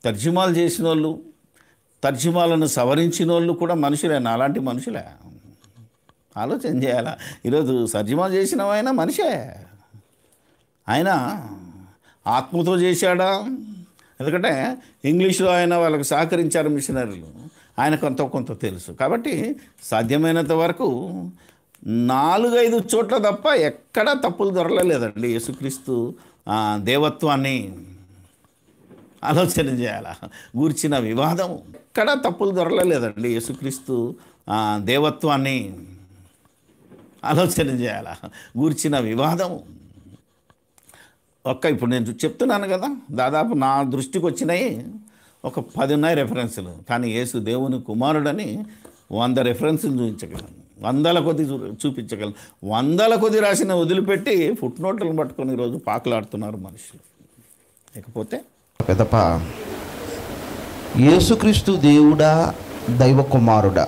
తర్జుమాలు చేసిన వాళ్ళు తర్జుమాలను సవరించిన వాళ్ళు కూడా మనుషులే నాలాంటి మనుషులే ఆలోచన చేయాలా ఈరోజు తర్జుమా చేసిన ఆయన మనిషే ఆయన ఆత్మతో చేశాడా ఎందుకంటే ఇంగ్లీష్లో ఆయన వాళ్ళకి సహకరించారు మిషనరీలు ఆయన కొంత కొంత తెలుసు కాబట్టి సాధ్యమైనంత వరకు నాలుగైదు చోట్ల తప్ప ఎక్కడా తప్పులు దొరకలేదండి యేసుక్రీస్తు ఆ, దేవత్వాన్ని ఆలోచన చేయాల గూర్చిన వివాదం ఎక్కడా తప్పులు దొరకలేదండి యేసుక్రీస్తు ఆ, దేవత్వాన్ని ఆలోచన చేయాల గూర్చిన వివాదం ఒక్క ఇప్పుడు నేను చెప్తున్నాను కదా దాదాపు నా దృష్టికి వచ్చినాయి ఒక పది ఉన్నాయి రెఫరెన్సులు కానీ యేసు దేవుని కుమారుడని వంద రెఫరెన్సులు చూపించగలను వందల కొద్ది చూ- చూపించగలను వందల కొద్ది రాసిన వదిలిపెట్టి ఫుట్ నోట్లను పట్టుకొని ఈరోజు పాకులాడుతున్నారు మనుషులు ఇకపోతే పెదప యేసుక్రీస్తు దేవుడా దైవ కుమారుడా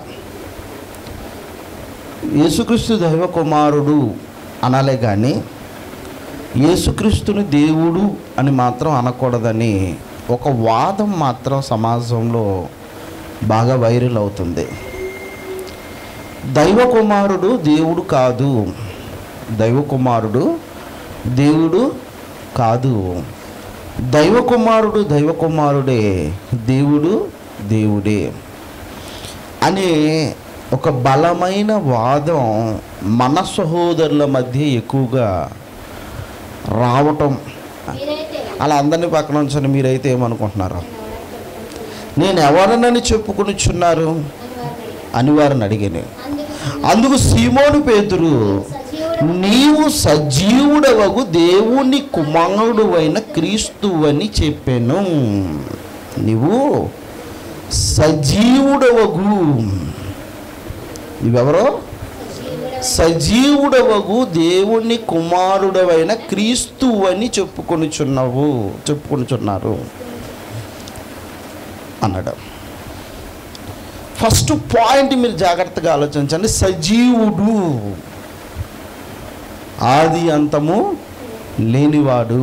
యేసుక్రీస్తు దైవ కుమారుడు అనాలే కానీ యేసుక్రీస్తుని దేవుడు అని మాత్రం అనకూడదని ఒక వాదం మాత్రం సమాజంలో బాగా వైరల్ అవుతుంది దైవ కుమారుడు దేవుడు కాదు దైవ కుమారుడు దేవుడు కాదు దైవ కుమారుడు దైవ కుమారుడే దేవుడు దేవుడే అనే ఒక బలమైన వాదం మన సహోదరుల మధ్య ఎక్కువగా రావటం అలా అందరినీ పక్కన ఉంచండి మీరైతే ఏమనుకుంటున్నారు నేను ఎవరినని చెప్పుకొనిచున్నారు అని వారిని అడిగాను అందుకు సీమోను పేతురు నీవు సజీవుడవగు దేవుని కుమారుడు అయిన క్రీస్తువని చెప్పాను నీవు సజీవుడవగు నువ్వెవరో సజీవుడవగు దేవుని కుమారుడవైన క్రీస్తు అని చెప్పుకొనిచున్నావు చెప్పుకొనిచున్నారు అన్నాడు ఫస్ట్ పాయింట్ మీరు జాగ్రత్తగా ఆలోచించండి సజీవుడు ఆది అంతము లేనివాడు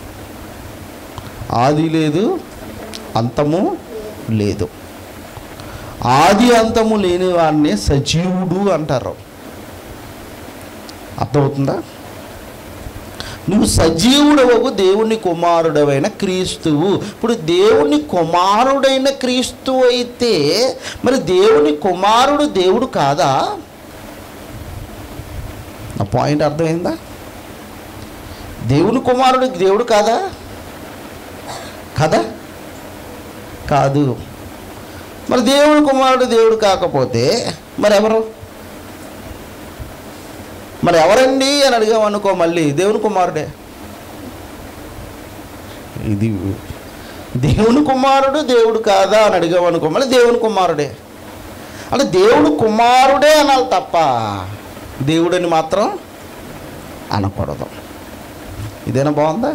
ఆది లేదు అంతము లేదు ఆది అంతము లేని వాడిని సజీవుడు అంటారు అర్థమవుతుందా నువ్వు సజీవుడవకు దేవుని కుమారుడవైన క్రీస్తువు ఇప్పుడు దేవుని కుమారుడైన క్రీస్తు అయితే మరి దేవుని కుమారుడు దేవుడు కాదా నా పాయింట్ అర్థమైందా దేవుని కుమారుడు దేవుడు కాదా కదా కాదు మరి దేవుని కుమారుడు దేవుడు కాకపోతే మరి ఎవరు మరి ఎవరండి అని అడిగామనుకో మళ్ళీ దేవుని కుమారుడే ఇది దేవుని కుమారుడు దేవుడు కాదా అని అడిగామనుకో మళ్ళీ దేవుని కుమారుడే అంటే దేవుడు కుమారుడే అనాలి తప్ప దేవుడని మాత్రం అనకూడదు ఇదేనా బాగుందా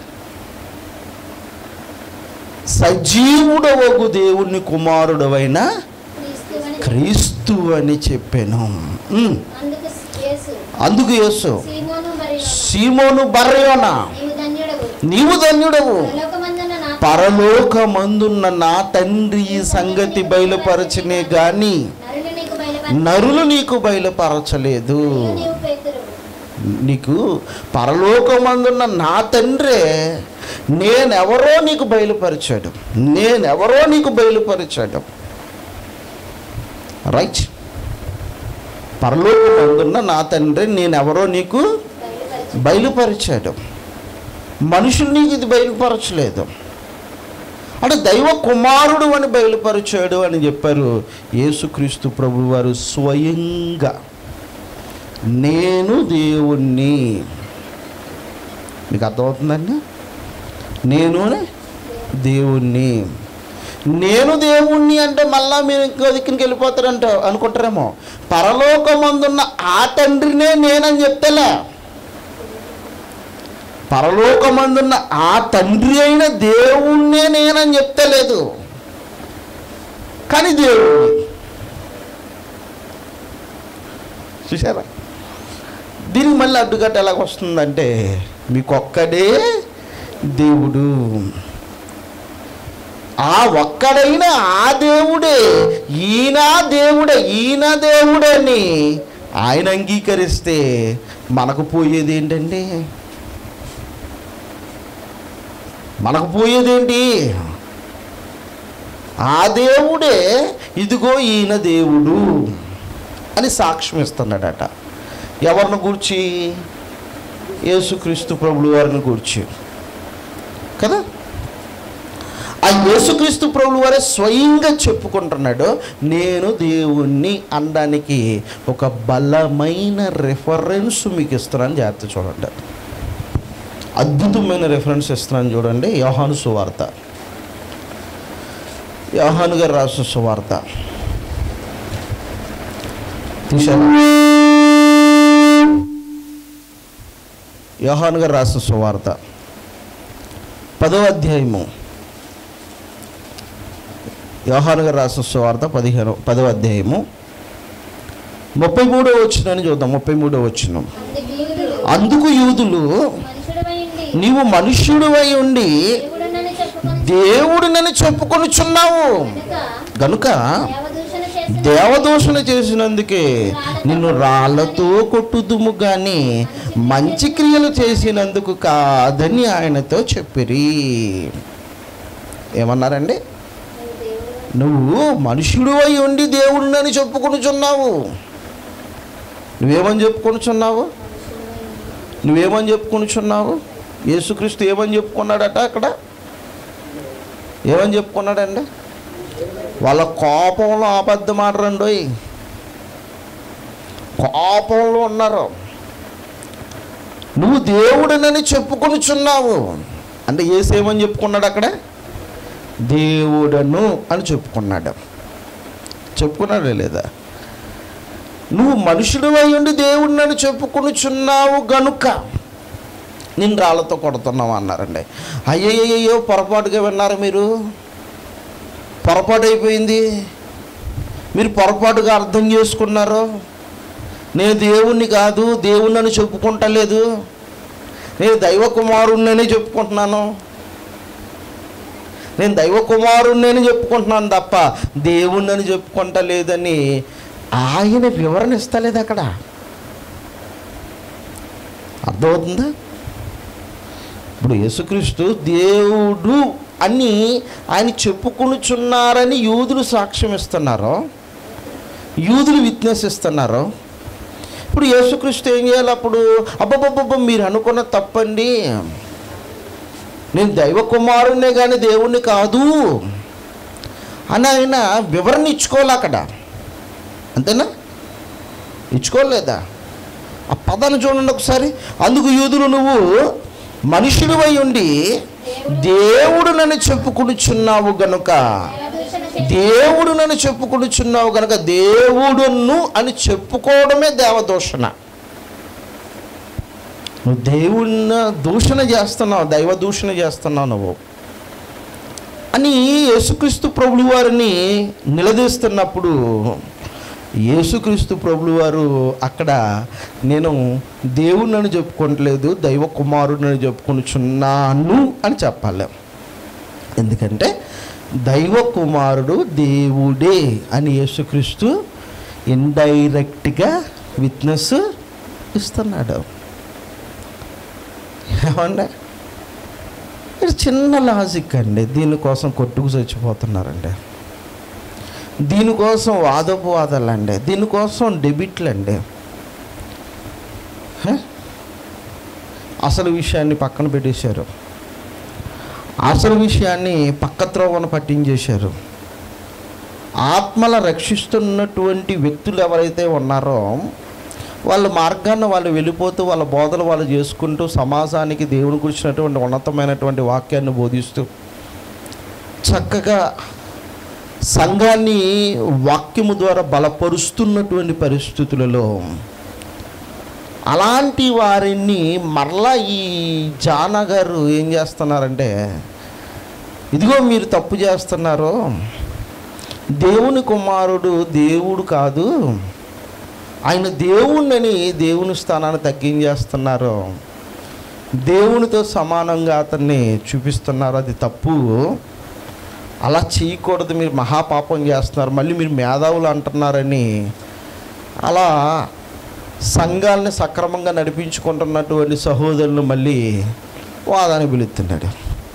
సజీవుడవగు దేవుని కుమారుడవైన క్రీస్తువని క్రీస్తు అని చెప్పాను ఉమ్. అందుకు యేసు అందుకు యేసు సీమోను మరియు సీమోను బర్యోనా నీవు ధన్యుడవు నీవు ధన్యుడవు పరలోకమందున నా పరలోకమందున్న నా తండ్రి ఈ సంగతి బయలుపరచనే గాని నరులు నీకు బయలుపరి నరులు నీకు బయలుపరచలేదు నీవు పేతురు నీకు పరలోకమందున్న నా తండ్రే నేనెవరో నీకు బయలుపరిచాడు నేనెవరో నీకు బయలుపరిచాడు రైట్ పరలోకమందున్న నా తండ్రి నేనెవరో నీకు బయలుపరచు బయలుపరిచాడు మనుషులు నీకు ఇది బయలుపరచలేదు అంటే దైవ కుమారుడు అని బయలుపరిచాడు అని చెప్పారు యేసుక్రీస్తు ప్రభు వారు స్వయంగా నేను దేవుణ్ణి మీకు అర్థమవుతుందండి నేను దేవుణ్ణి నేను దేవుణ్ణి అంటే మళ్ళా మీరు ఇంకో దిక్కునికి వెళ్ళిపోతారంట అనుకుంటారేమో పరలోకమందున్న ఆ తండ్రినే నేనని చెప్తేలే పరలోకమందున్న ఆ తండ్రి అయిన దేవుణ్ణే నేనని చెప్తలేదు కానీ దేవుణ్ణి చూసారా దీనికి మళ్ళీ అడ్డుకట్ట ఎలాగ వస్తుందంటే మీకు ఒక్కడే దేవుడు ఆ ఒక్కడైన ఆ దేవుడే ఈయన దేవుడే ఈయన దేవుడని ఆయన అంగీకరిస్తే మనకు పోయేది ఏంటండి మనకు పోయేదేంటి ఆ దేవుడే ఇదిగో ఈయన దేవుడు అని సాక్ష్యం ఇస్తున్నాడట ఎవరిని గూర్చి యేసుక్రీస్తు ప్రభులు వారిని గూర్చి కదా ఆ యేసుక్రీస్తు ప్రభులు వారే స్వయంగా చెప్పుకుంటున్నాడు నేను దేవుణ్ణి అనడానికి ఒక బలమైన రెఫరెన్స్ మీకు ఇస్తున్నాను జాగ్రత్త చూడండి అద్భుతమైన రెఫరెన్స్ ఇస్తున్నాను చూడండి యోహాను సువార్త యోహాను గారు రాసిన సువార్త తీశారు యోహాను గారు రాసిన సువార్త పదో అధ్యాయము యోహాను గారు రాసిన సువార్త పదిహేను పదో అధ్యాయము ముప్పై మూడో వచ్చినని చూద్దాం ముప్పై మూడో వచ్చిన అందుకు యూదులు అందుకు యూదులు మనుషుడవై ఉండి నీవు మనుష్యుడివై ఉండి దేవుడనని చెప్పుకొని దేవుడినని చెప్పుకొనుచున్నావు కనుక గనుక దేవదూషణ చేసిన దేవదూషణ చేసినందుకే నిన్ను రాళ్లతో కొట్టుదుము గాని మంచి క్రియలు చేసినందుకు కాదని ఆయనతో చెప్పిరి ఏమన్నారండి నువ్వు మనుషుడు అయి ఉండి దేవుడినని చెప్పుకొనుచున్నావు నువ్వేమని చెప్పుకొనుచున్నావు నువ్వేమని చెప్పుకొనుచున్నావు యేసుక్రీస్తు ఏమని చెప్పుకున్నాడట అక్కడ ఏమని చెప్పుకున్నాడండి వాళ్ళ కోపంలో అబద్ధం ఆడరండి కోపంలో ఉన్నారు నువ్వు దేవుడినని చెప్పుకొనుచున్నావు అంటే ఏసేమని చెప్పుకున్నాడు అక్కడ దేవుడను అని చెప్పుకున్నాడు చెప్పుకున్నాడే లేదా నువ్వు మనుషుడివై ఉండి దేవుడినని చెప్పుకొనుచున్నావు గనుక నిన్ను రాళ్ళతో కొడుతున్నావు అన్నారండి అయ్యయ్యో పొరపాటుగా విన్నారు మీరు పొరపాటు అయిపోయింది మీరు పొరపాటుగా అర్థం చేసుకున్నారు నేను దేవుణ్ణి కాదు దేవుణ్ణి చెప్పుకుంటలేదు నేను దైవ కుమారుణ్ణని చెప్పుకుంటున్నాను నేను దైవ కుమారుణ్ణని చెప్పుకుంటున్నాను తప్ప దేవుణ్ణని చెప్పుకుంటలేదని ఆయన వివరణ ఇస్తలేదు అక్కడ అర్థమవుతుందా ఇప్పుడు యేసుక్రీస్తు దేవుడు అని ఆయన చెప్పుకొనుచున్నారని యూదులు సాక్ష్యం ఇస్తున్నారు యూదులు విట్నెస్ ఇస్తున్నారు ఇప్పుడు యేసుక్రీస్తు ఏం చేయాలి అప్పుడు అబ్బబ్బబ్బబ్బ మీరు అనుకున్న తప్పండి నేను దైవ కుమారుణ్ణే కానీ దేవుణ్ణి కాదు అని ఆయన వివరణ ఇచ్చుకోవాలి అక్కడ అంతేనా ఇచ్చుకోలేదా ఆ పదాన్ని చూడండి ఒకసారి అందుకు యూదులు నువ్వు మనుషుడివై ఉండి దేవుడు నన్ను చెప్పుకునిచున్నావు గనుక దేవదూషణ చేసిన దేవుడు నన్ను చెప్పుకునిచున్నావు గనుక దేవుడును అని చెప్పుకోవడమే దేవదూషణ నువ్వు దేవుడిని దూషణ చేస్తున్నావు దైవ దూషణ చేస్తున్నావు నువ్వు అని యేసుక్రీస్తు ప్రభులు వారిని నిలదీస్తున్నప్పుడు యేసుక్రీస్తు ప్రభులు వారు అక్కడ నేను దేవుడిని చెప్పుకోవట్లేదు దైవ కుమారుడిని చెప్పుకొనిచున్నాను అని చెప్పాలి ఎందుకంటే దైవ కుమారుడు దేవుడే అని యేసుక్రీస్తు ఇండైరెక్ట్గా విట్నెస్ ఇస్తున్నాడు ఏమండి ఇది చిన్న లాజిక్ అండి దీనికోసం కొట్టుకు చచ్చిపోతున్నారండి దీనికోసం వాదోపవాదాలండి దీనికోసం డెబిట్లు అండి హ? అసలు విషయాన్ని పక్కన పెట్టేశారు అసలు విషయాన్ని పక్క త్రోవన పట్టించేశారు ఆత్మల రక్షిస్తున్నటువంటి వ్యక్తులు ఎవరైతే ఉన్నారో వాళ్ళ మార్గాన్ని వాళ్ళు వెళ్ళిపోతూ వాళ్ళ బోధలు వాళ్ళు చేసుకుంటూ సమాజానికి దేవుని గురించినటువంటి ఉన్నతమైనటువంటి వాక్యాన్ని బోధిస్తూ చక్కగా సంఘాన్ని వాక్యము ద్వారా బలపరుస్తున్నటువంటి పరిస్థితులలో అలాంటి వారిని మరలా ఈ జానా గారు ఏం చేస్తున్నారంటే ఇదిగో మీరు తప్పు చేస్తున్నారు దేవుని కుమారుడు దేవుడు కాదు ఆయన దేవుణ్ణని దేవుని స్థానాన్ని తగ్గించేస్తున్నారు దేవునితో సమానంగా అతన్ని చూపిస్తున్నారు అది తప్పు అలా చేయకూడదు మీరు మహాపాపం చేస్తున్నారు మళ్ళీ మీరు మేధావులు అంటున్నారని అలా సంఘాలని సక్రమంగా నడిపించుకుంటున్నటువంటి సహోదరులు మళ్ళీ వాదాన్ని పిలుస్తున్నాడు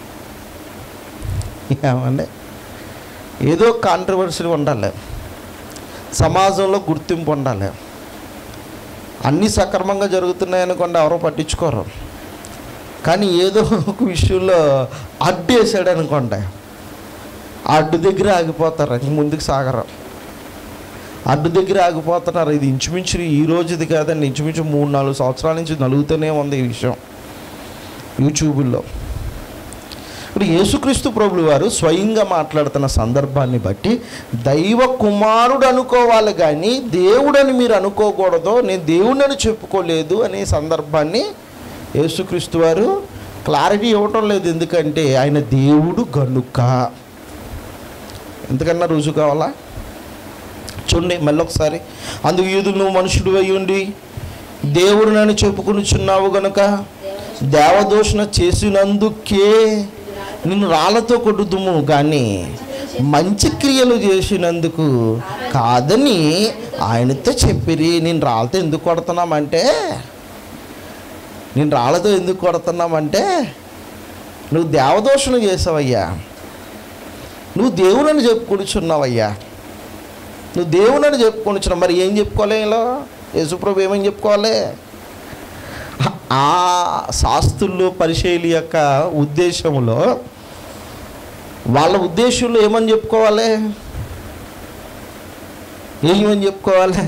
ఏమండి ఏదో కాంట్రవర్సీ ఉండాలి సమాజంలో గుర్తింపు ఉండాలి అన్నీ సక్రమంగా జరుగుతున్నాయి అనుకోండి ఎవరో పట్టించుకోరు కానీ ఏదో ఒక విషయంలో అడ్డు వేసాడు అనుకోండి ఆ అడ్డు దగ్గర ఆగిపోతారు ఇంక ముందుకు సాగరు అడ్డు దగ్గర ఆగిపోతున్నారు ఇది ఇంచుమించు ఈ రోజుది కాదండి ఇంచుమించు మూడు నాలుగు సంవత్సరాల నుంచి నలుగుతూనే ఉంది ఈ విషయం యూట్యూబుల్లో ఇప్పుడు యేసుక్రీస్తు ప్రభులు వారు స్వయంగా మాట్లాడుతున్న సందర్భాన్ని బట్టి దైవ కుమారుడు అనుకోవాలి కానీ దేవుడని మీరు అనుకోకూడదు నేను దేవుడని చెప్పుకోలేదు అనే సందర్భాన్ని యేసుక్రీస్తు వారు క్లారిటీ ఇవ్వటం లేదు ఎందుకంటే ఆయన దేవుడు గనుక ఎంతకన్నా రుజువు కావాలా చూడండి మళ్ళీ ఒకసారి అందుకు యూదులు నువ్వు మనుషుడు అయి ఉండి దేవుడు నన్ను చెప్పుకునిచున్నావు గనుక దేవదూషణ చేసినందుకే నిన్ను రాళ్ళతో కొట్టుదుము కానీ మంచి క్రియలు చేసినందుకు కాదని ఆయనతో చెప్పిరి నేను రాళ్ళతో ఎందుకు కొడుతున్నామంటే నేను రాళ్ళతో ఎందుకు కొడుతున్నామంటే నువ్వు దేవదోషణ చేసావయ్యా నువ్వు దేవుడని చెప్పుకొనిచున్నావయ్యా నువ్వు దేవుడని చెప్పుకొనిచున్నావు మరి ఏం చెప్పుకోలే ఇలా యేసుప్రభు ఏమని చెప్పుకోవాలి ఆ శాస్త్రులు పరిశైలి యొక్క ఉద్దేశంలో వాళ్ళ ఉద్దేశంలో ఏమని చెప్పుకోవాలి ఏమని చెప్పుకోవాలి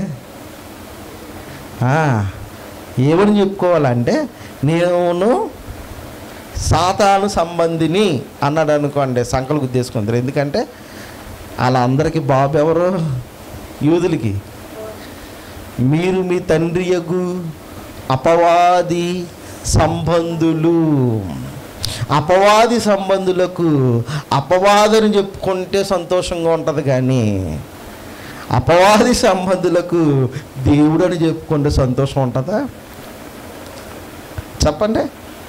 ఆ, ఏమని చెప్పుకోవాలంటే నేను సాతాను సంబంధిని అన్నాడు అనుకోండి సంకలు గుద్దేసుకుంటారు ఎందుకంటే వాళ్ళందరికీ బాబు ఎవరు యూదులకి మీరు మీ తండ్రి యగు అపవాది సంబంధులు అపవాది సంబంధులకు అపవాదని చెప్పుకుంటే సంతోషంగా ఉంటుంది కానీ అపవాది సంబంధులకు దేవుడు అని చెప్పుకుంటే సంతోషం ఉంటుందా చెప్పండి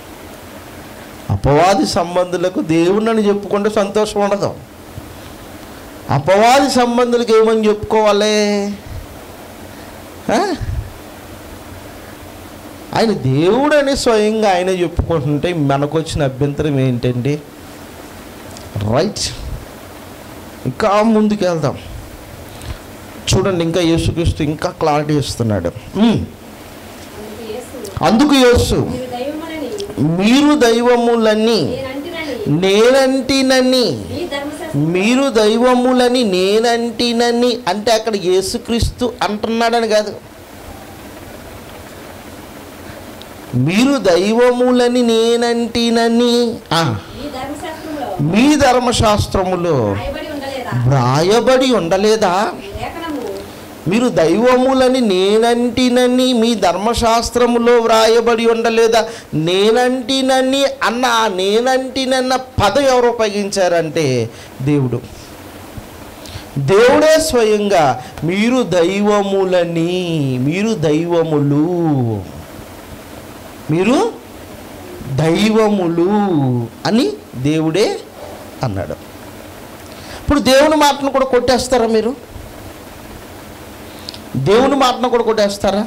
అపవాది సంబంధులకు దేవుడిని చెప్పుకుంటే సంతోషం ఉండదు అపవాది సంబంధులకు ఏమని చెప్పుకోవాలి ఆ? ఆయన దేవుడని స్వయంగా ఆయన చెప్పుకుంటుంటే మనకు వచ్చిన అభ్యంతరం ఏంటండి రైట్ ఇంకా ముందుకు వెళ్దాం చూడండి ఇంకా యేసుక్రీస్తు ఇంకా క్లారిటీ ఇస్తున్నాడు ఉమ్. అందుకు యేసు, అందుకు యేసు మీరు దైవములని మీరు దైవములని నేనంటినని నేనంటినని మీ ధర్మశాస్త్రం మీరు దైవములని నేనంటినని అంటే అక్కడ యేసుక్రీస్తు అంటున్నాడని కాదు మీరు దైవములని నేనంటినని ఆ, మీ ధర్మశాస్త్రంలో మీ ధర్మశాస్త్రములో రాయబడి ఉండలేదా వ్రాయబడి ఉండలేదా లేఖనము మీరు దైవములని నేనంటినని మీ ధర్మశాస్త్రములో వ్రాయబడి ఉండలేదా నేనంటినని అన్న ఆ నేనంటినన్న పదం ఎవరు ఉపయోగించారంటే దేవుడు దేవుడే స్వయంగా మీరు దైవములని మీరు దైవములు మీరు దైవములు అని దేవుడే అన్నాడు ఇప్పుడు దేవుని మాటను కూడా కొట్టేస్తారా మీరు దేవుని మాటను కూడా కొట్టేస్తారా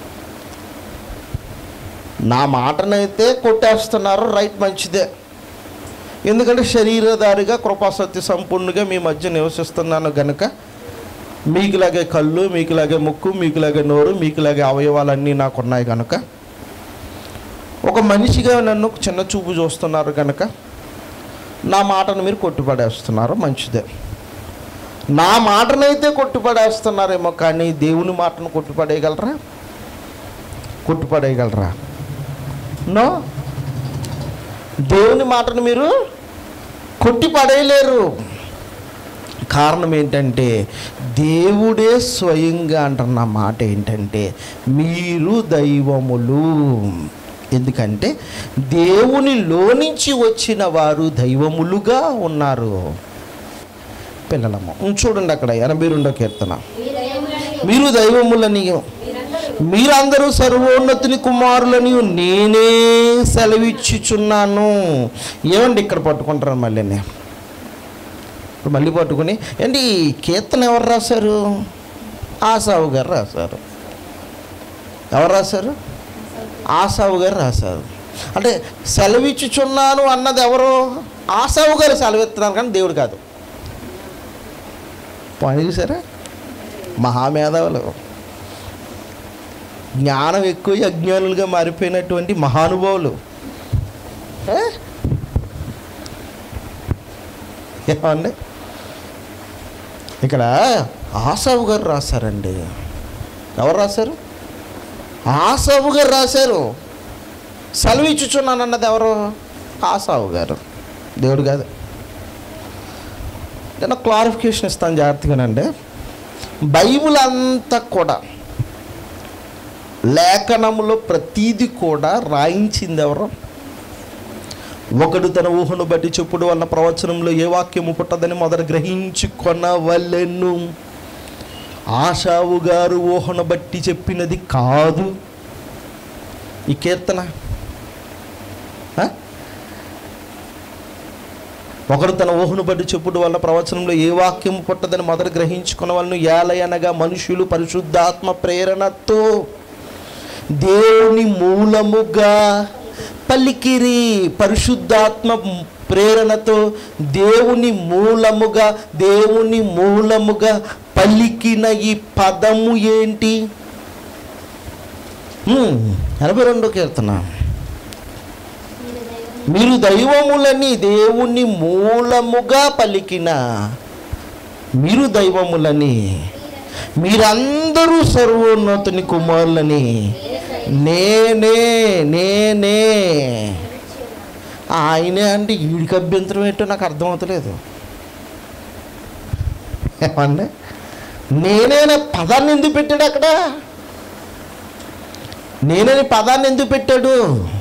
నా మాటనైతే కొట్టేస్తున్నారు రైట్ మంచిదే ఎందుకంటే శరీరధారిగా కృపాసత్య సంపూర్ణగా మీ మధ్య నివసిస్తున్నాను గనుక మీకులాగే కళ్ళు మీకులాగే ముక్కు మీకులాగే నోరు మీకులాగే అవయవాలన్నీ నాకు ఉన్నాయి కనుక ఒక మనిషిగా నన్ను చిన్న చూపు చూస్తున్నారు కనుక నా మాటను మీరు కొట్టుపడేస్తున్నారు మంచిదే నా మాటనైతే కొట్టుపడేస్తున్నారేమో కానీ దేవుని మాటను కొట్టుపడేయగలరా కొట్టుపడేయగలరా నో దేవుని మాటను మీరు కొట్టి పడేయలేరు కారణం ఏంటంటే దేవుడే స్వయంగా అంటున్న మాట ఏంటంటే మీరు దైవములు ఎందుకంటే దేవునిలో నుంచి వచ్చిన వారు దైవములుగా ఉన్నారు పిల్లలమ్మ ఉం, చూడండి అక్కడ ఎనభై రెండో కీర్తన మీ దైవములని మీరు దైవములని మీరందరూ మీరందరూ సర్వోన్నతుని కుమారులని నేనే సెలవిచ్చుచున్నాను ఏమండి ఇక్కడ పట్టుకుంటారు మళ్ళీ ఇప్పుడు మళ్ళీ పట్టుకుని ఏంటి ఈ కీర్తన ఎవరు రాశారు ఆసావు గారు రాశారు ఎవరు రాశారు ఆసావు గారు రాశారు అంటే సెలవిచ్చుచున్నాను అన్నది ఎవరు ఆసావు గారు సెలవిస్తున్నారు కానీ దేవుడు కాదు పాయింట్ చూసారా మహామేధావులు జ్ఞానం ఎక్కువ అజ్ఞానులుగా మారిపోయినటువంటి మహానుభావులు ఏ? ఏమండి ఇక్కడ ఆసావు గారు రాశారండి ఎవరు రాశారు ఆసావు గారు రాశారు సెలవిచ్చుచున్నాను అన్నది ఎవరు ఆసావు గారు దేవుడు కాదు నేను క్లారిఫికేషన్ ఇస్తాను జాగ్రత్తగానండి బైబిల్ అంతా కూడా లేఖనములో ప్రతీది కూడా రాయించింది ఎవరు ఒకడు తన ఊహను బట్టి చెప్పుడు వల్ల ప్రవచనంలో ఏ వాక్యము పుట్టదని మొదట గ్రహించి కొనవలెను ఆశావు గారు ఊహను బట్టి చెప్పినది కాదు ఈ కీర్తన ఆ? ఒకడు తన ఊహను బట్టి చెప్పుడు వల్ల ప్రవచనంలో ఏ వాక్యము పుట్టదని మొదట గ్రహించుకున్న వాళ్ళను ఏలయనగా మనుషులు పరిశుద్ధాత్మ ప్రేరణతో దేవుని మూలముగా పలికిరి పరిశుద్ధాత్మ ప్రేరణతో దేవుని మూలముగా దేవుని మూలముగా పలికిన ఈ పదము ఏంటి హ్మ్, ఎనభై రెండో కీర్తన మీరు దైవం మీరు దైవములని దేవుని మూలముగా పలికిన మీరు దైవములని మీరందరూ సర్వోన్నతుని కుమారులని నేనే నేనే ఆయనే అంటే వీడికి అభ్యంతరం ఏంటో నాకు అర్థమవుతలేదు ఏమండి నేనేనే పదాన్ని ఎందుకు పెట్టాడు అక్కడ నేనని పదాన్ని ఎందుకు పెట్టాడు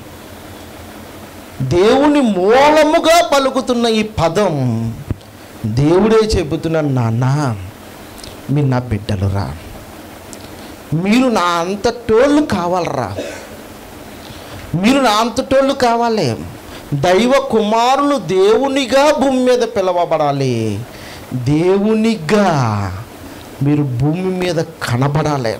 దేవుని మూలముగా పలుకుతున్న ఈ పదం దేవుడే చెబుతున్నాడు నాన్న మీరు నా బిడ్డలురా మీరు నా అంతటోళ్ళు కావాలరా మీరు నా అంతటోళ్ళు కావాలి దైవ కుమారులు దేవునిగా భూమి మీద పిలవబడాలి దేవునిగా మీరు భూమి మీద కనబడాలి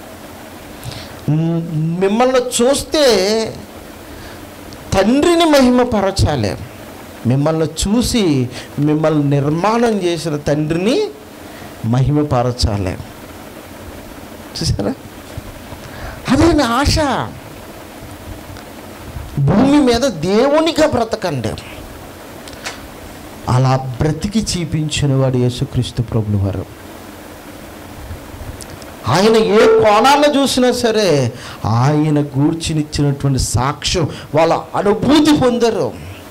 మ్, మిమ్మల్ని చూస్తే తండ్రిని మహిమపరచాలి మిమ్మల్ని చూసి మిమ్మల్ని నిర్మాణం చేసిన తండ్రిని మహిమపరచాలి చూసారా అదే నా ఆశ భూమి మీద దేవునిగా బ్రతకండి అలా బ్రతికి చూపించిన వాడు యేసుక్రీస్తు ప్రభులు వారు ఆయన ఏ కోణాన్ని చూసినా సరే ఆయన గూర్చినిచ్చినటువంటి సాక్ష్యం వాళ్ళ అనుభూతి పొందారు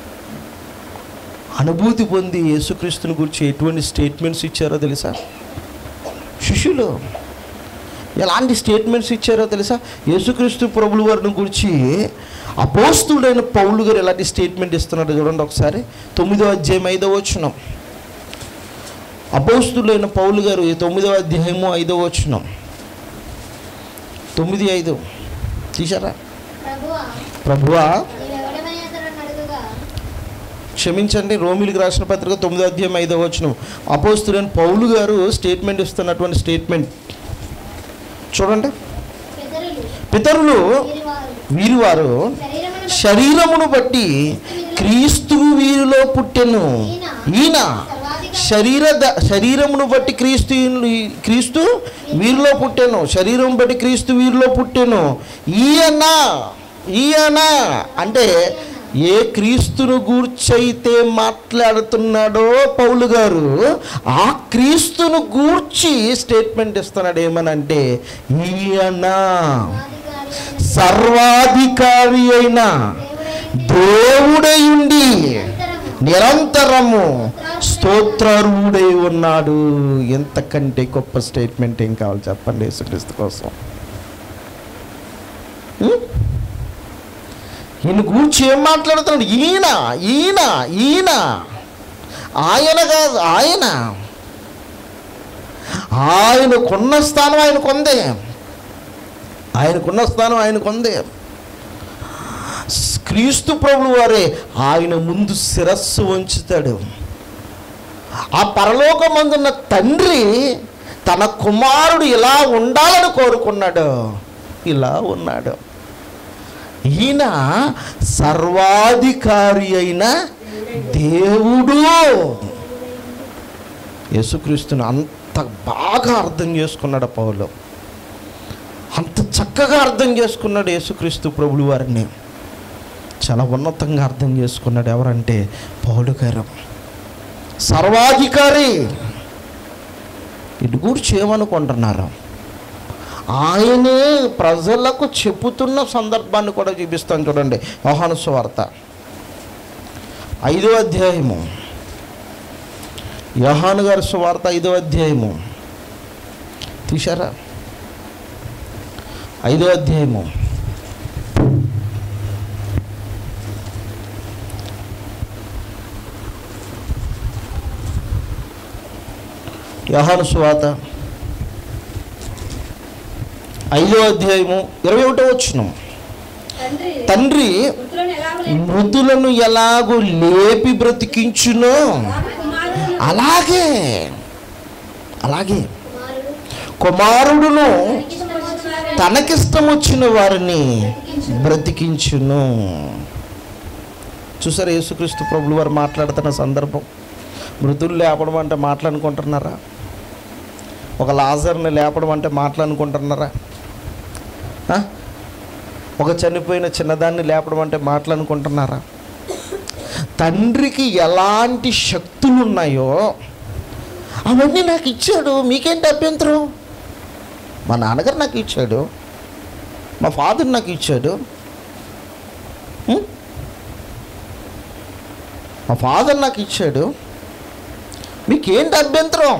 అనుభూతి పొంది యేసుక్రీస్తుని గురించి ఎటువంటి స్టేట్మెంట్స్ ఇచ్చారో తెలుసా శిష్యులు ఎలాంటి స్టేట్మెంట్స్ ఇచ్చారో తెలుసా యేసుక్రీస్తు ప్రభుల వారిని గురించి అపోస్తుడైన పౌలు గారు ఎలాంటి స్టేట్మెంట్ ఇస్తున్నారో చూడండి ఒకసారి తొమ్మిదో అధ్యాయం ఐదో వచ్చినాం అపోస్తుడైన పౌలు గారు ఈ తొమ్మిదో అధ్యాయము ఐదో వచ్చినాం తొమ్మిది ఐదు తీశారా ప్రభువా ప్రభువా నీవెవడమని అతను అడుగుగా క్షమించండి రోమిలికి రాసిన పత్రిక తొమ్మిదో అధ్యాయం ఐదో వచ్చిన అపోస్తుడైన పౌలు గారు స్టేట్మెంట్ ఇస్తున్నటువంటి స్టేట్మెంట్ చూడండి పితరులు పితరులు వీరి వారు వీరు వారు శరీరమును శరీరమును బట్టి క్రీస్తు వీరిలో పుట్టెను ఈయన శరీర ద- శరీరమును బట్టి క్రీస్తు క్రీస్తు వీరిలో పుట్టెను శరీరం బట్టి క్రీస్తు వీరిలో పుట్టెను ఈయన ఈయన అంటే ఏ క్రీస్తును గూర్చైతే మాట్లాడుతున్నాడో పౌలు గారు ఆ క్రీస్తును గూర్చి స్టేట్మెంట్ ఇస్తున్నాడు ఏమనంటే ఈయన అధికారి సర్వాధికారి అయిన దేవుడై ఉండి నిరంతరము స్తోత్రారుడై ఉన్నాడు ఎంతకంటే గొప్ప స్టేట్మెంట్ ఏం కావాలి చెప్పండి యేసుక్రీస్తు కోసం ఉం? ఈయన గూర్చి ఏం మాట్లాడుతున్నాడు ఈయన ఈయన ఈయన ఆయన కాదు ఆయన ఆయనకున్న స్థానం ఆయనకుందే ఆయనకున్న స్థానం ఆయనకుందే క్రీస్తు ప్రభులు వారే ఆయన ముందు శిరస్సు వంచుతాడు ఆ పరలోకమందున్న తండ్రి తన కుమారుడు ఇలా ఉండాలని కోరుకున్నాడు ఇలా ఉన్నాడు ఈయన సర్వాధికారి అయిన దేవుడు యేసుక్రీస్తుని అంత బాగా అర్థం చేసుకున్నాడు పౌలు అంత చక్కగా అర్థం చేసుకున్నాడు యేసుక్రీస్తు ప్రభులు వారిని చాలా ఉన్నతంగా అర్థం చేసుకున్నాడు ఎవరంటే పౌలు గారు సర్వాధికారి ఇది కూడా చేయమనుకుంటున్నారు ఆయనే ప్రజలకు చెప్పుతున్న సందర్భాన్ని కూడా చూపిస్తాను చూడండి యోహాను సువార్త ఐదో అధ్యాయము యోహాను గారి సువార్త ఐదో అధ్యాయము తీశారా ఐదో అధ్యాయము యోహాను సువాత ఐదో అధ్యాయము ఇరవై ఒకటో వచ్చిన తండ్రి తండ్రి మృతులను ఎలాగో మృతులను ఎలాగూ లేపి బ్రతికించునో కుమారులను అలాగే అలాగే కుమారుడు కుమారుడును ఇష్టమొచ్చిన తనకిష్టం వచ్చిన వారిని బ్రతికించును చూసారు యేసుక్రీస్తు ప్రభులు వారు మాట్లాడుతున్న సందర్భం మృతులు లేపడం అంటే మాట్లాడుకుంటున్నారా ఒక లాజర్ని లేపడం అంటే మాట్లాడుకుంటున్నారా ఆ? ఒక చనిపోయిన చిన్నదాన్ని లేపడం అంటే మాట్లాడుకుంటున్నారా తండ్రికి ఎలాంటి శక్తులు ఉన్నాయో అవన్నీ నాకు ఇచ్చాడు మీకేంటి అభ్యంతరం మా నాన్నగారు నాకు ఇచ్చాడు మా ఫాదర్ నాకు ఇచ్చాడు ఉం? మా ఫాదర్ నాకు ఇచ్చాడు మీకేంటి అభ్యంతరం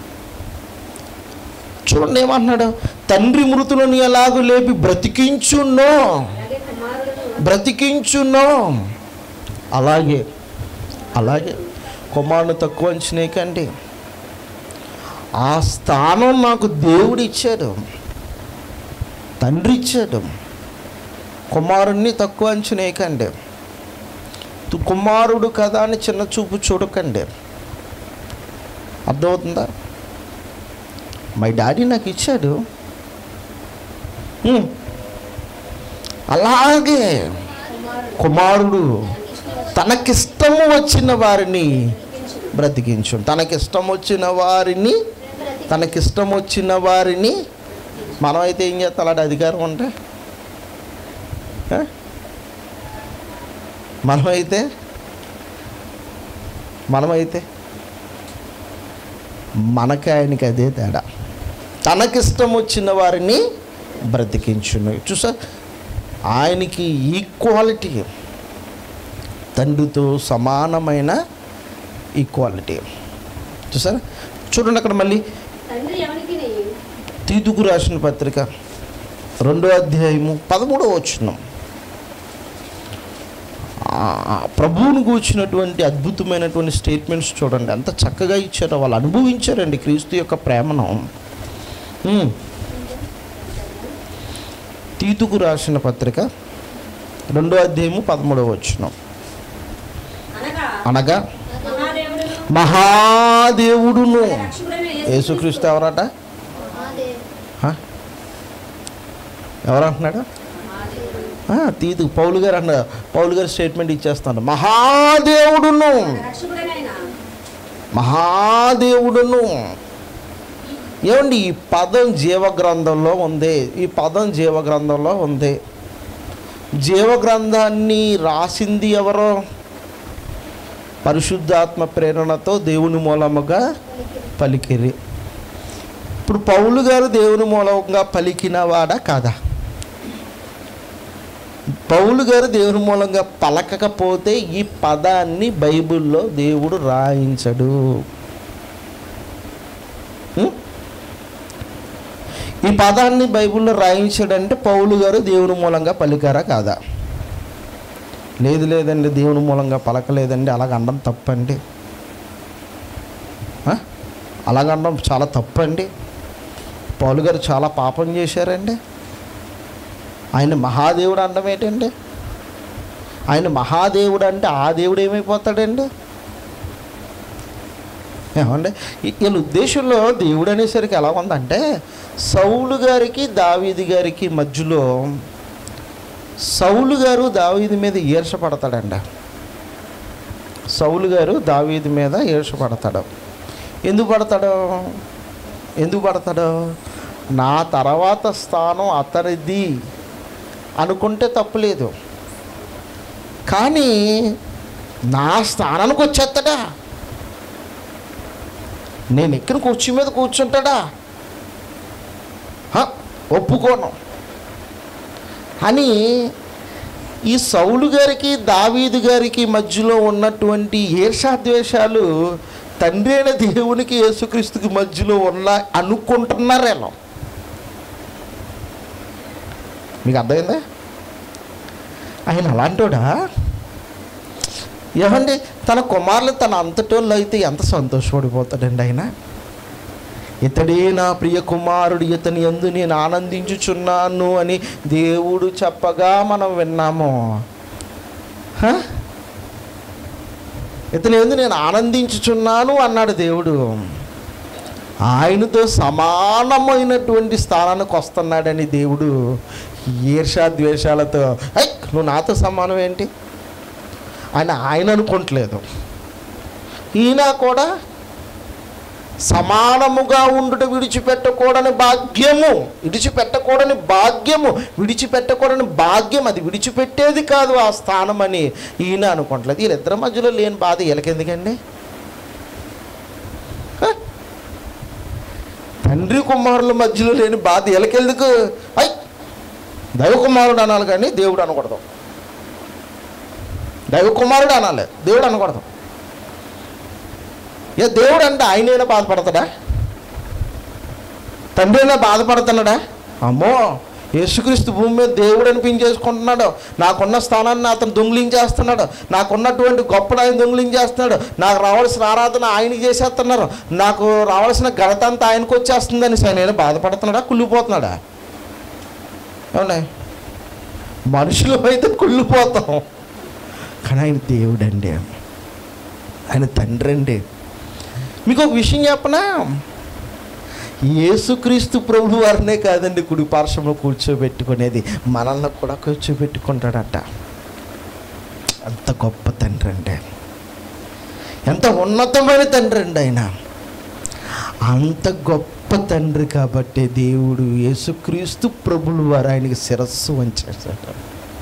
చూడండి ఏమంటున్నాడు తండ్రి మృతులను ఎలాగూ లేపి బ్రతికించున్నో అలాగే కుమారులను బ్రతికించున్నో అలాగే అలాగే కుమారుని తక్కువ అంచనేకండి ఆ స్థానం నాకు దేవుడు ఇచ్చాడు తండ్రి ఇచ్చాడు కుమారుణ్ణి తక్కువ అంచనేయకండి తు- కుమారుడు కదా అని చిన్న చూపు చూడకండి అర్థమవుతుందా మై డాడీ నాకు ఇచ్చాడు ఉం. అలాగే కుమారుడు తనకిష్టము వచ్చిన వారిని బ్రతికించు తనకిష్టం వచ్చిన వారిని తనకిష్టం వచ్చిన వారిని మనమైతే ఏం చేస్తాం అలాంటి అధికారం ఉంటే ఆ? మనమైతే మనమైతే మనకి ఆయనకి అదే తేడా తనకిష్టం వచ్చిన వారిని బ్రతికించును చూసా ఆయనకి ఈక్వాలిటీ తండ్రితో సమానమైన ఈక్వాలిటీ చూసారా చూడండి అక్కడ మళ్ళీ తండ్రి ఎవరికి తీతుకు రాసిన పత్రిక రెండో అధ్యాయము పదమూడో వచ్చిన ప్రభువును కూర్చున్నటువంటి అద్భుతమైనటువంటి స్టేట్మెంట్స్ చూడండి ఎంత చక్కగా ఇచ్చారో వాళ్ళు అనుభవించారండి క్రీస్తు యొక్క ప్రేమను ఉమ్. తీతుకు రాసిన పత్రిక రెండో అధ్యాయము పదమూడవ వచ్చిన అనగా అనగా మహాదేవుడును మహాదేవుడును రక్షకుడైన యేసు యేసుక్రీస్తు ఎవరట మహాదేవ్ హ? ఎవరంటున్నాడు ఆ, తీతు పౌలు గారు అన్న పౌలు గారు స్టేట్మెంట్ ఇచ్చేస్తాడు మహాదేవుడును రక్షకుడైన ఆయన మహాదేవుడును ఏమండి ఈ పదం జీవగ్రంథంలో ఉంది ఈ పదం జీవగ్రంథంలో ఉంది జీవగ్రంథాన్ని రాసింది ఎవరో పరిశుద్ధాత్మ ప్రేరణతో దేవుని మూలముగా పలికిరి ఇప్పుడు పౌలు గారు దేవుని మూలంగా పలికినవాడా కాదా పౌలు గారు దేవుని మూలంగా పలకకపోతే ఈ పదాన్ని బైబిల్లో దేవుడు రాయించడు ఉం? ఈ పదాన్ని బైబిల్లో రాయించాడంటే పౌలు గారు దేవుని మూలంగా పలికారా కాదా లేదు లేదండి దేవుని మూలంగా పలకలేదండి అలాగ అనడం తప్పండి ఆ? అలాగ అనడం చాలా తప్పండి పౌలు గారు చాలా పాపం చేశారండి ఆయన మహాదేవుడు అనడం ఏంటండి ఆయన మహాదేవుడు అంటే ఆ దేవుడు ఏమైపోతాడండి ఏమంటే ఈ- వీళ్ళ ఉద్దేశంలో దేవుడు అనేసరికి ఎలా ఉందంటే సౌలు గారికి దావీది గారికి మధ్యలో సౌలు గారు దావీది మీద ఈర్ష పడతాడండి సౌలు గారు దావీది మీద ఈర్ష పడతాడు ఎందుకు పడతాడు ఎందుకు పడతాడు నా తర్వాత స్థానం అతనిది అనుకుంటే తప్పులేదు కానీ నా స్థానానికి వచ్చేస్తాడా నేను ఎక్కిన కుర్చీ మీద కూర్చుంటాడా హ, ఒప్పుకోను అని ఈ సౌలు గారికి దావీదు గారికి మధ్యలో ఉన్నటువంటి ఈర్షాద్వేషాలు తండ్రి అయిన దేవునికి యేసుక్రీస్తుకి మధ్యలో ఉన్న అనుకుంటున్నారేమో మీకు అర్థమైందా ఆయన అలాంటోడా ఏమండి తన కుమారులు తన అంతటోళ్ళు అయితే ఎంత సంతోషపడిపోతాడండి ఆయన ఇతడే నా ప్రియ కుమారుడు ఇతని ఎందు నేను ఆనందించుచున్నాను అని దేవుడు చెప్పగా మనం విన్నాము హ? ఇతని ఎందు నేను ఆనందించుచున్నాను అన్నాడు దేవుడు ఆయనతో సమానమైనటువంటి స్థానానికి వస్తున్నాడని దేవుడు ఈర్షాద్వేషాలతో ఐ నువ్వు నాతో సమానం ఏంటి అని ఆయన అనుకోవట్లేదు ఈయన కూడా సమానముగా ఉండుట విడిచిపెట్టకూడని భాగ్యము విడిచిపెట్టకూడని భాగ్యము విడిచిపెట్టకూడని భాగ్యం అది విడిచిపెట్టేది కాదు ఆ స్థానం అని ఈయన అనుకోవట్లేదు వీళ్ళిద్దరి మధ్యలో లేని బాధ వీళ్ళకెందుకండి హ? తండ్రి కుమారుల మధ్యలో లేని బాధ వీళ్ళకెందుకు ఐ దైవ కుమారుడు అనాలి కానీ దేవుడు అనకూడదు దైవ కుమారుడు అనాలి దేవుడు అనకూడదు ఏ దేవుడు అంటే ఆయనైనా బాధపడతాడా తండ్రి అయినా బాధపడుతున్నాడా అమ్మో యేసుక్రీస్తు భూమి మీద దేవుడు అనిపించేసుకుంటున్నాడు నాకున్న స్థానాన్ని అతను దొంగిలించేస్తున్నాడు నాకున్నటువంటి గొప్పను ఆయన దొంగిలించేస్తున్నాడు నాకు రావాల్సిన ఆరాధన ఆయనకి చేసేస్తున్నారు నాకు రావాల్సిన ఘనత అంతా ఆయనకు వచ్చేస్తుందని ఆయన బాధపడుతున్నాడా కుళ్ళిపోతున్నాడా అవునా మనుషులు అయితే కుళ్ళిపోతాం కానీ ఆయన దేవుడు అండి ఆయన తండ్రి అండి మీకు ఒక విషయం చెప్పనా యేసుక్రీస్తు ప్రభు వారినే కాదండి కుడి పార్శ్వంలో కూర్చోబెట్టుకునేది మనల్ని కూడా కూర్చోబెట్టుకుంటాడట అంత గొప్ప తండ్రి అండి ఎంత ఉన్నతమైన తండ్రి అండి ఆయన అంత గొప్ప తండ్రి కాబట్టి దేవుడు యేసుక్రీస్తు ప్రభులు వారు ఆయనకి శిరస్సు వంచేశాడు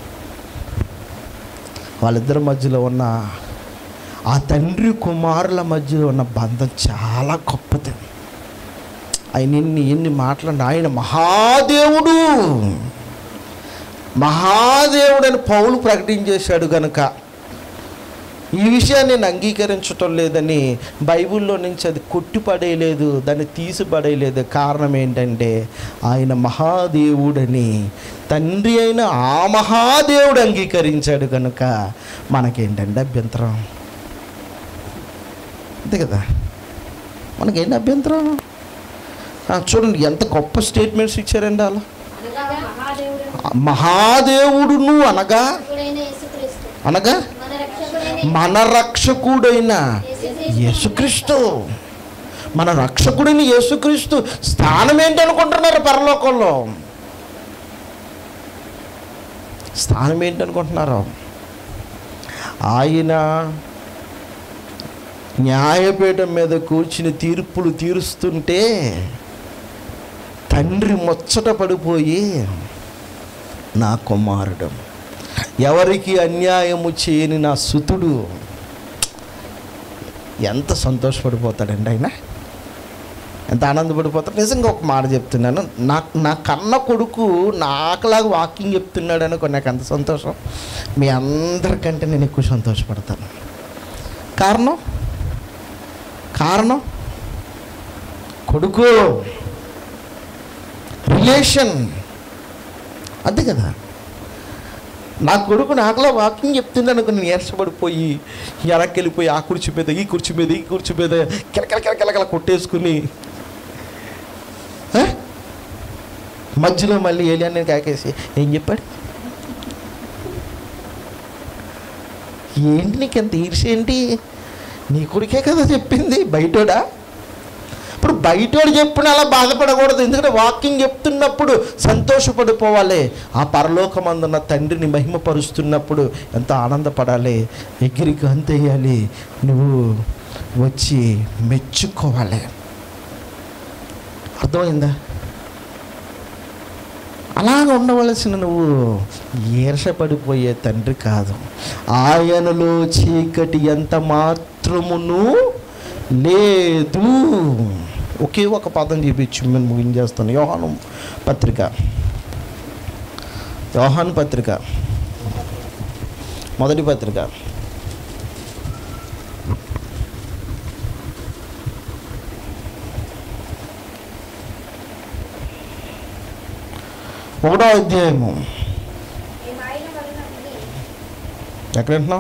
వాళ్ళిద్దరి మధ్యలో ఉన్న ఆ తండ్రి కుమారుల మధ్యలో ఉన్న బంధం చాలా గొప్పది ఆయన ఎన్ని ఎన్ని మాట్లాడి ఆయన మహాదేవుడు మహాదేవుడు అని పౌలు ప్రకటించేశాడు గనుక ఈ విషయాన్ని నేను అంగీకరించటం లేదని బైబిల్లో నుంచి అది కొట్టిపడేయలేదు దాన్ని తీసిపడేయలేదు కారణం ఏంటంటే ఆయన మహాదేవుడని తండ్రి అయిన ఆ మహాదేవుడు అంగీకరించాడు కనుక మనకేంటంటే అభ్యంతరం అంతే కదా మనకేంటి అభ్యంతరం ఆ, చూడండి ఎంత గొప్ప స్టేట్మెంట్స్ ఇచ్చారండి వాళ్ళు అనగా మహాదేవుడు మహాదేవుడును అనగా రక్షకుడైన యేసుక్రీస్తు అనగా మన రక్షకుడైన మన రక్షకుడైన యేసుక్రీస్తు మన రక్షకుడిని యేసుక్రీస్తు స్థానం ఏంటి అనుకుంటున్నారు పరలోకంలో స్థానం ఏంటి అనుకుంటున్నారు ఆయన న్యాయపీఠం మీద కూర్చుని తీర్పులు తీరుస్తుంటే తండ్రి ముచ్చట పడిపోయి నా కుమారుడు ఎవరికి అన్యాయము చేయని నా సుతుడు ఎంత సంతోషపడిపోతాడండి ఆయన ఎంత ఆనందపడిపోతాడు నిజంగా ఒక మాట చెప్తున్నాను నా నా కన్న కొడుకు నాకులాగా వాకింగ్ చెప్తున్నాడు అనుకో నాకు ఎంత సంతోషం మీ అందరికంటే నేను ఎక్కువ సంతోషపడతాను కారణం కారణం కొడుకు రిలేషన్ అంతే కదా నా కొడుకు నాకులా వాకింగ్ చెప్తుంది అనుకో నేను ఏర్చబడిపోయి వెనక్కి వెళ్ళిపోయి ఆ కుర్చీ మీద ఈ కుర్చీ మీద ఈ కుర్చీ మీద కిలకల కిలకల కొట్టేసుకుని ఆ? మధ్యలో మళ్ళీ ఏలియా నేను కాకేసి ఏం చెప్పాడు ఏంటి నీకు ఎంత ఈర్ష ఏంటి నీ కొడుకే కదా చెప్పింది బయటోడా ఇప్పుడు బయటోడు చెప్పిన అలా బాధపడకూడదు ఎందుకంటే వాకింగ్ చెప్తున్నప్పుడు సంతోషపడిపోవాలి ఆ పరలోకమందున్న తండ్రిని మహిమపరుస్తున్నప్పుడు ఎంతో ఆనందపడాలి ఎగిరికి అంతేయాలి నువ్వు వచ్చి మెచ్చుకోవాలి అర్థమైందా అలాగ ఉండవలసిన నువ్వు ఈర్షపడిపోయే తండ్రి కాదు ఆయనలో చీకటి ఎంత మాత్రమును లేదు ఒకే ఒక పదం చూపించి నేను ముగించేస్తాను యోహాను పత్రిక యోహాను పత్రిక మొదటి పత్రిక ఒకటో అధ్యాయము మేము ఆయన వలన విని ఎక్కడ వింటున్నావు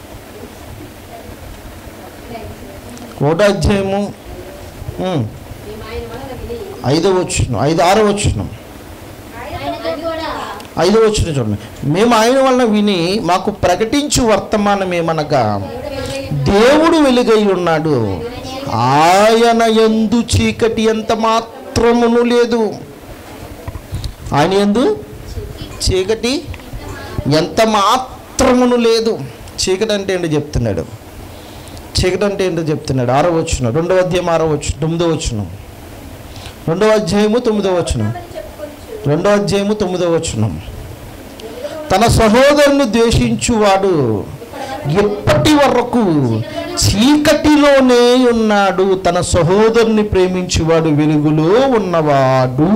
ఒకటో అధ్యాయము ఉమ్, మేము ఆయన వలన విని ఐదో వచ్చిన ఐదు ఆరో వచ్చిన ఆయనతో కూడా ఐదో వచ్చిన చూడండి మేము ఆయన వలన విని మాకు ప్రకటించు వర్తమానం ఏమనగా దేవుడు వెలుగై ఉన్నాడు ఆయన ఎందు చీకటి ఎంత మాత్రమును లేదు ఆయన ఎందు చీకటి ఎంత మాత్రమును లేదు చీకటి అంటే ఏంటో చెప్తున్నాడు చీకటి అంటే ఏంటో చెప్తున్నాడు ఆరో వచ్చిన రెండవ అధ్యాయం ఆరో వచ్చి తొమ్మిదో వచ్చిన రెండవ అధ్యాయము తొమ్మిదో వచ్చిన రెండవ అధ్యాయము తొమ్మిదో వచ్చిన తన సహోదరుని ద్వేషించువాడు ఎప్పటి వరకు చీకటిలోనే ఉన్నాడు తన సహోదరుని ప్రేమించువాడు వెలుగులో ఉన్నవాడు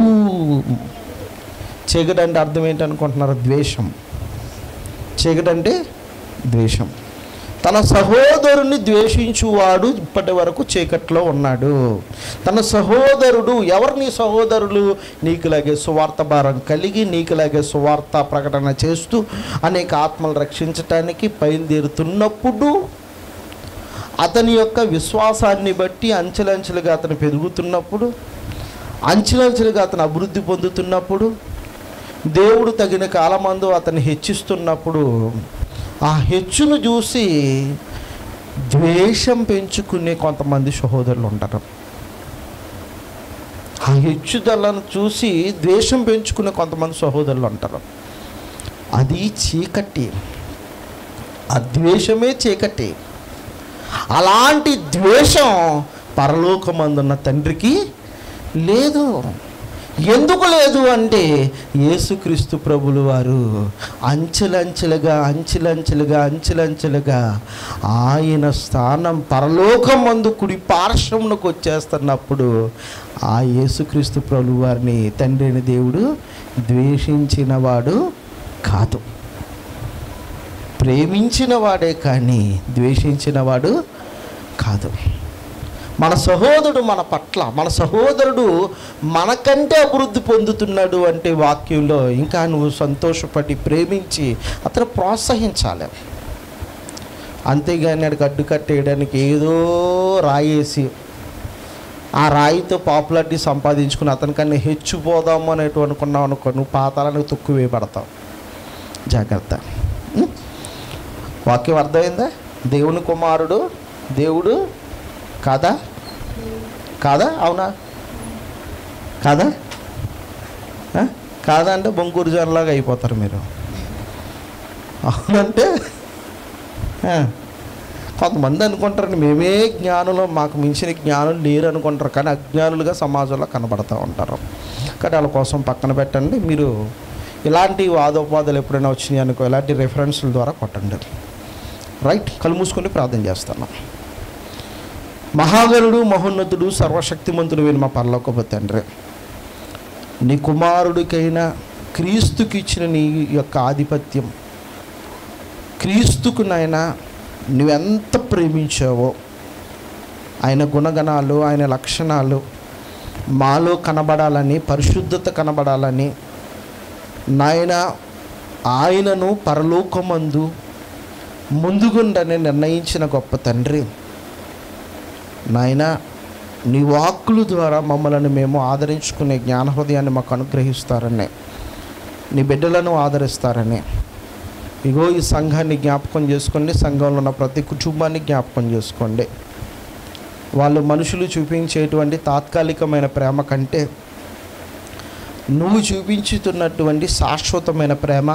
చీకటి అంటే అర్థం ఏంటనుకుంటున్నారు ద్వేషం చీకటి అంటే ద్వేషం తన సహోదరుని ద్వేషించువాడు ఇప్పటి వరకు చీకట్లో ఉన్నాడు తన సహోదరుడు ఎవరు నీ సహోదరులు నీకులాగే సువార్త భారం కలిగి నీకులాగే సువార్త ప్రకటన చేస్తూ అనేక ఆత్మలు రక్షించటానికి బయలుదేరుతున్నప్పుడు అతని యొక్క విశ్వాసాన్ని బట్టి అంచెలంచెలుగా అతను పెరుగుతున్నప్పుడు అంచెలంచెలుగా అతను అభివృద్ధి పొందుతున్నప్పుడు దేవుడు తగిన కాలమందు అతన్ని హెచ్చిస్తున్నప్పుడు ఆ హెచ్చును చూసి ద్వేషం పెంచుకునే కొంతమంది సహోదరులు ఉంటారు ఆ హెచ్చుదలను చూసి ద్వేషం పెంచుకునే కొంతమంది సహోదరులు ఉంటారు అది చీకటి ఆ ద్వేషమే చీకటి అలాంటి ద్వేషం పరలోకమందున్న తండ్రికి లేదు ఎందుకు లేదు అంటే యేసుక్రీస్తు ప్రభులు వారు అంచెలంచెలుగా అంచెలంచెలుగా అంచెలంచెలుగా ఆయన స్థానం పరలోకమందు కుడి పార్శ్వమునకు వచ్చేస్తున్నప్పుడు ఆ యేసుక్రీస్తు ప్రభు వారిని తండ్రి అయిన దేవుడు ద్వేషించిన వాడు కాదు ప్రేమించిన వాడే కానీ ద్వేషించిన వాడు కాదు మన సహోదరుడు మన పట్ల మన సహోదరుడు మనకంటే అభివృద్ధి పొందుతున్నాడు అంటే వాక్యంలో ఇంకా నువ్వు సంతోషపడి ప్రేమించి అతను ప్రోత్సహించాలి అంతేగాని అడికి అడ్డు కట్టేయడానికి ఏదో రాయేసి ఆ రాయితో పాపులారిటీ సంపాదించుకుని అతనికన్నా హెచ్చిపోదాము అనేటు అనుకున్నావు అనుకో నువ్వు పాతాలకు తొక్కు వేయబడతావు జాగ్రత్త ఉం? వాక్యం అర్థమైందా దేవుని కుమారుడు దేవుడు కాదా కాదా అవునా కాదా ఆ? కాదా అంటే బొంకూరు జనలాగా అయిపోతారు మీరు అవునంటే ఆ. కొంతమంది అనుకుంటారు మేమే జ్ఞానులు మాకు మించిన జ్ఞానులు లేరు అనుకుంటారు కానీ అజ్ఞానులుగా సమాజంలో కనబడతా ఉంటారు కానీ వాళ్ళ కోసం పక్కన పెట్టండి మీరు ఇలాంటి వాదోపాదాలు ఎప్పుడైనా వచ్చినాయి అనుకో ఇలాంటి రెఫరెన్స్ల ద్వారా కొట్టండి రైట్ కళ్ళు మూసుకొని ప్రార్థన చేస్తాను మహాగరుడు మహోన్నతుడు సర్వశక్తిమంతుడు వీళ్ళు మా పరలోకపు తండ్రి నీ కుమారుడికైనా క్రీస్తుకి ఇచ్చిన నీ యొక్క ఆధిపత్యం క్రీస్తుకు నాయన నువ్వెంత ప్రేమించావో ఆయన గుణగణాలు ఆయన లక్షణాలు మాలో కనబడాలని పరిశుద్ధత కనబడాలని నాయన ఆయనను పరలోకమందు ముందుగుండని నిర్ణయించిన గొప్ప తండ్రి నాయన నీ వాక్కుల ద్వారా మమ్మల్ని మేము ఆదరించుకునే జ్ఞాన హృదయాన్ని మాకు అనుగ్రహిస్తారని నీ బిడ్డలను ఆదరిస్తారని ఇగో ఈ సంఘాన్ని జ్ఞాపకం చేసుకోండి సంఘంలో ఉన్న ప్రతి కుటుంబాన్ని జ్ఞాపకం చేసుకోండి వాళ్ళు మనుషులు చూపించేటువంటి తాత్కాలికమైన ప్రేమ కంటే నువ్వు చూపించుతున్నటువంటి శాశ్వతమైన ప్రేమ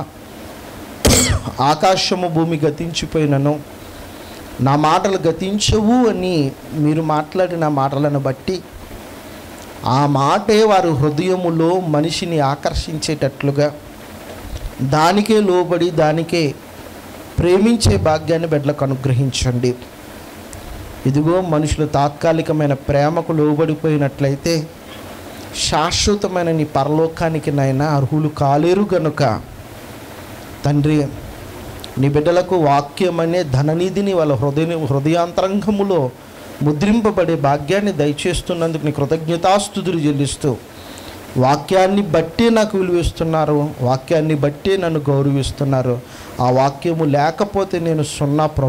ఆకాశము భూమి గతించిపోయినను నా మాటలు గతించవు అని మీరు మాట్లాడిన మాటలను బట్టి ఆ మాటే వారి హృదయములో మనిషిని ఆకర్షించేటట్లుగా దానికే లోబడి దానికే ప్రేమించే భాగ్యాన్ని బిడ్డలకు అనుగ్రహించండి ఇదిగో మనుషులు తాత్కాలికమైన ప్రేమకు లోబడిపోయినట్లయితే శాశ్వతమైన నీ పరలోకానికి నైనా అర్హులు కాలేరు గనుక తండ్రి నీ బిడ్డలకు వాక్యమనే ధననిధిని వాళ్ళ హృదయ హృదయాంతరంగములో ముద్రింపబడే భాగ్యాన్ని దయచేస్తున్నందుకు నీ కృతజ్ఞతాస్తుతులు చెల్లిస్తూ వాక్యాన్ని బట్టే నాకు విలువిస్తున్నారు వాక్యాన్ని బట్టే నన్ను గౌరవిస్తున్నారు ఆ వాక్యము లేకపోతే నేను సున్నా ప్ర